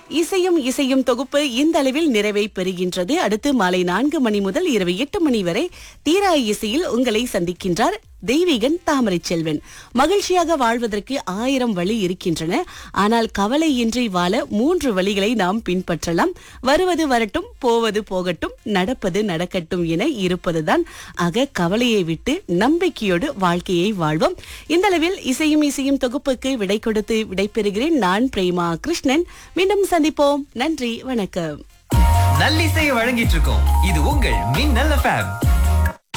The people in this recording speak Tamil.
இசையும் இசையும் தொகுப்பு இந்த அளவில் நிறைவை பெறுகின்றது அடுத்து மாலை நான்கு மணி முதல் இரவு எட்டு மணி வரை தீரா இசையில் உங்களை சந்திக்கின்றார் தெய்வீகன் தாமரை செல்வன் மகிழ்ச்சியாக வாழ்வதற்கு ஆயிரம் வழி இருக்கின்றன ஆனால் கவலையின்றி வாழ மூன்று வழிகளை நாம் பின்பற்றலாம் வருவது வரட்டும் போவது போகட்டும் நடப்பது நடக்கட்டும் என இருப்பதுதான் ஆக கவலையை விட்டு நம்பிக்கையோடு வாழ்க்கையை வாழ்வோம் இந்த அளவில் இசையும் இசையும் தொகுப்புக்கு விடை கொடுத்து விடைபெறுகிறேன் நான் பிரேமா கிருஷ்ணன் மீண்டும் சந்திப்போம் நன்றி வணக்கம் நல்லிசையை வழங்கிட்டு இருக்கோம் இது உங்கள் மின்னல் எஃப்எம்